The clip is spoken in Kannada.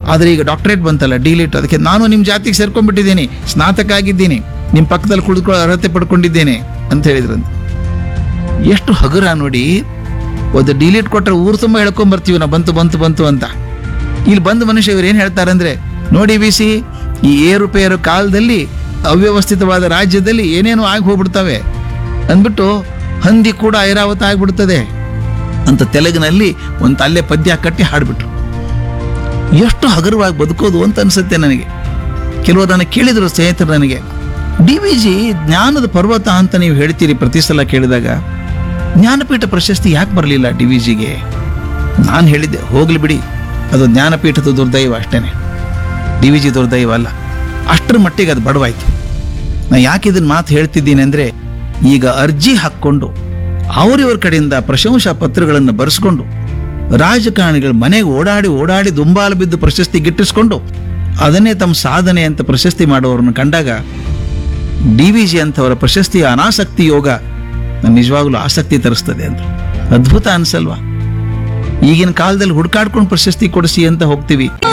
ಆದರೆ ಈಗ ಡಾಕ್ಟರೇಟ್ ಬಂತಲ್ಲ ಡಿಲಿಟ್ ಅದಕ್ಕೆ ನಾನು ನಿಮ್ಮ ಜಾತಿಗೆ ಸೇರ್ಕೊಂಡ್ಬಿಟ್ಟಿದ್ದೀನಿ ಸ್ನಾತಕ ಆಗಿದ್ದೀನಿ ನಿಮ್ಮ ಪಕ್ಕದಲ್ಲಿ ಕುಳಿತುಕೊಳ್ಳೋ ಅರ್ಹತೆ ಪಡ್ಕೊಂಡಿದ್ದೇನೆ ಅಂತ ಹೇಳಿದ್ರಂತೆ ಎಷ್ಟು ಹಗುರ ನೋಡಿ ಒಂದು ಡಿಲೀಟ್ ಕೊಟ್ಟರೆ ಊರು ತುಂಬ ಹೇಳ್ಕೊಂಡ್ ಬರ್ತೀವಿ ನಾವು ಬಂತು ಬಂತು ಬಂತು ಅಂತ ಇಲ್ಲಿ ಬಂದ ಮನುಷ್ಯ ಇವ್ರು ಏನು ಹೇಳ್ತಾರೆ ಅಂದ್ರೆ ನೋಡಿ ಬಿಸಿ ಈ ಏರುಪೇರು ಕಾಲದಲ್ಲಿ ಅವ್ಯವಸ್ಥಿತವಾದ ರಾಜ್ಯದಲ್ಲಿ ಏನೇನೋ ಆಗಿ ಹೋಗ್ಬಿಡ್ತವೆ ಅಂದ್ಬಿಟ್ಟು ಹಂದಿ ಕೂಡ ಐರಾವತ ಆಗ್ಬಿಡ್ತದೆ ಅಂತ ತೆಲುಗಿನಲ್ಲಿ ಒಂದು ಅಲ್ಲೇ ಪದ್ಯ ಕಟ್ಟಿ ಹಾಡ್ಬಿಟ್ರು ಎಷ್ಟು ಹಗುರವಾಗಿ ಬದುಕೋದು ಅಂತ ಅನ್ಸುತ್ತೆ ನನಗೆ ಕೆಲವು ನನಗೆ ಕೇಳಿದ್ರು ಸ್ನೇಹಿತರು ನನಗೆ ಡಿ ವಿ ಜಿ ಜ್ಞಾನದ ಪರ್ವತ ಅಂತ ನೀವು ಹೇಳ್ತೀರಿ ಪ್ರತಿ ಸಲ ಕೇಳಿದಾಗ ಜ್ಞಾನಪೀಠ ಪ್ರಶಸ್ತಿ ಯಾಕೆ ಬರಲಿಲ್ಲ ಡಿ ವಿ ಜಿಗೆ ನಾನು ಹೇಳಿದ್ದೆ ಹೋಗ್ಲಿ ಬಿಡಿ ಅದು ಜ್ಞಾನಪೀಠದ ದುರ್ದೈವ ಅಷ್ಟೇನೆ ಡಿ ವಿ ಜಿ ದುರ್ದೈವ ಅಲ್ಲ ಅಷ್ಟರ ಮಟ್ಟಿಗೆ ಅದು ಬಡವಾಯ್ತು ನಾ ಯಾಕೆ ಇದನ್ನ ಮಾತು ಹೇಳ್ತಿದ್ದೀನಿ ಅಂದ್ರೆ ಈಗ ಅರ್ಜಿ ಹಾಕ್ಕೊಂಡು ಅವರಿವ್ರ ಕಡೆಯಿಂದ ಪ್ರಶಂಸಾ ಪತ್ರಗಳನ್ನು ಬರೆಸ್ಕೊಂಡು ರಾಜಕಾರಣಿಗಳ ಮನೆಗೆ ಓಡಾಡಿ ಓಡಾಡಿ ದುಂಬಾಲು ಬಿದ್ದು ಪ್ರಶಸ್ತಿ ಗಿಟ್ಟಿಸ್ಕೊಂಡು ಅದನ್ನೇ ತಮ್ಮ ಸಾಧನೆ ಅಂತ ಪ್ರಶಸ್ತಿ ಮಾಡೋರನ್ನು ಕಂಡಾಗ ಡಿ ವಿ ಜಿ ಅಂತವರ ಪ್ರಶಸ್ತಿಯ ಅನಾಸಕ್ತಿ ಯೋಗ ನನ್ ನಿಜವಾಗ್ಲೂ ಆಸಕ್ತಿ ತರಿಸ್ತದೆ ಅಂತ ಅದ್ಭುತ ಅನ್ಸಲ್ವಾ ಈಗಿನ ಕಾಲದಲ್ಲಿ ಹುಡ್ಕಾಡ್ಕೊಂಡು ಪ್ರಶಸ್ತಿ ಕೊಡಿಸಿ ಅಂತ ಹೋಗ್ತೀವಿ